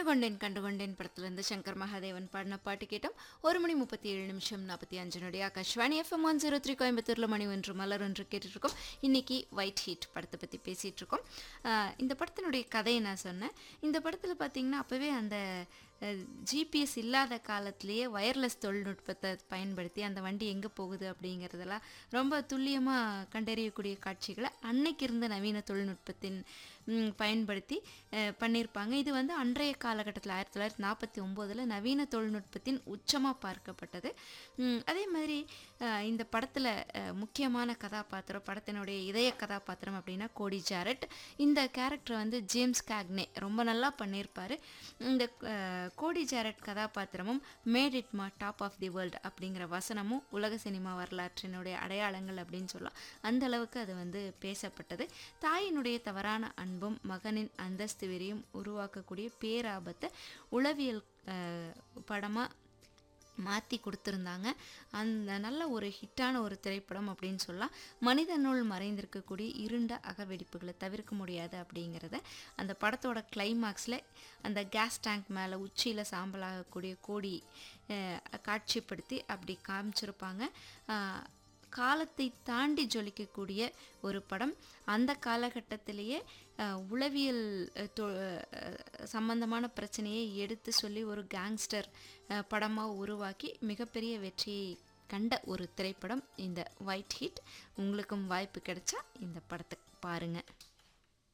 கண்டுகொண்டேன் கண்டுகொண்டேன் படத்துலேருந்து சங்கர் மகாதேவன் பாடின பாட்டு கேட்டோம் ஒரு மணி முப்பத்தி ஏழு நிமிஷம் நாற்பத்தி அஞ்சு நொடி Akashvani FM one zero three கோயம்புத்தூரில் மணி ஒன்று மலர் ஒன்று கேட்டுட்ருக்கோம் இன்னைக்கு ஒயிட் ஹீட் படத்தை பற்றி பேசிகிட்டு இருக்கோம் ஆஹ் இந்த படத்தினுடைய கதையை நான் சொன்னேன் இந்த படத்தில் பார்த்தீங்கன்னா அப்போவே அந்த ஜிபிஎஸ் இல்லாத காலத்திலேயே வயர்லெஸ் தொழில்நுட்பத்தை பயன்படுத்தி அந்த வண்டி எங்கே போகுது அப்படிங்கிறதெல்லாம் ரொம்ப துல்லியமாக கண்டறியக்கூடிய காட்சிகளை அன்னைக்கு இருந்த நவீன தொழில்நுட்பத்தின் ம், பயன்படுத்தி அஹ், பண்ணியிருப்பாங்க இது வந்து அன்றைய காலகட்டத்தில் ஆயிரத்தி தொள்ளாயிரத்தி நாற்பத்தி ஒம்போதில் நவீன தொழில்நுட்பத்தின் உச்சமாக பார்க்கப்பட்டது ம், அதே மாதிரி அஹ், இந்த படத்தில் முக்கியமான கதாபாத்திரம் படத்தினுடைய இதய கதாபாத்திரம் அப்படின்னா கோடி ஜாரட் இந்த கேரக்டர் வந்து ஜேம்ஸ் கேக்னே ரொம்ப நல்லா பண்ணியிருப்பார் இந்த அஹ், கோடி ஜாரட் கதாபாத்திரமும் made it ma top of the world அப்படிங்கிற வசனமும் உலக சினிமா வரலாற்றினுடைய அடையாளங்கள் அப்படின்னு சொல்லலாம் அந்த அளவுக்கு அது வந்து பேசப்பட்டது தாயினுடைய தவறான அன்பும் மகனின் அந்தஸ்து வெறியும் உருவாக்கக்கூடிய பேராபத்தை உளவியல் படமாக மாற்றி கொடுத்துருந்தாங்க அந்த நல்ல ஒரு ஹிட்டான ஒரு திரைப்படம் அப்படின்னு சொல்லலாம் மனிதனுள் மறைந்திருக்கக்கூடிய இருண்ட அகவெடிப்புகளை தவிர்க்க முடியாது அப்படிங்கிறத அந்த படத்தோட கிளைமாக்ஸில் அந்த கேஸ் டேங்க் மேலே உச்சியில் சாம்பலாகக்கூடிய கோடி அஹ், காட்சிப்படுத்தி அப்படி காமிச்சிருப்பாங்க அஹ், காலத்தை தாண்டி ஜொலிக்கக்கூடிய ஒரு படம் அந்த காலகட்டத்திலேயே அஹ், உளவியல் அஹ், தொ- அஹ், சம்பந்தமான பிரச்சனையை எடுத்து சொல்லி ஒரு கேங்ஸ்டர் படமாக உருவாக்கி மிகப்பெரிய வெற்றியை கண்ட ஒரு திரைப்படம் இந்த ஒயிட் ஹீட் உங்களுக்கும் வாய்ப்பு கிடைச்சா இந்த படத்தை பாருங்கள்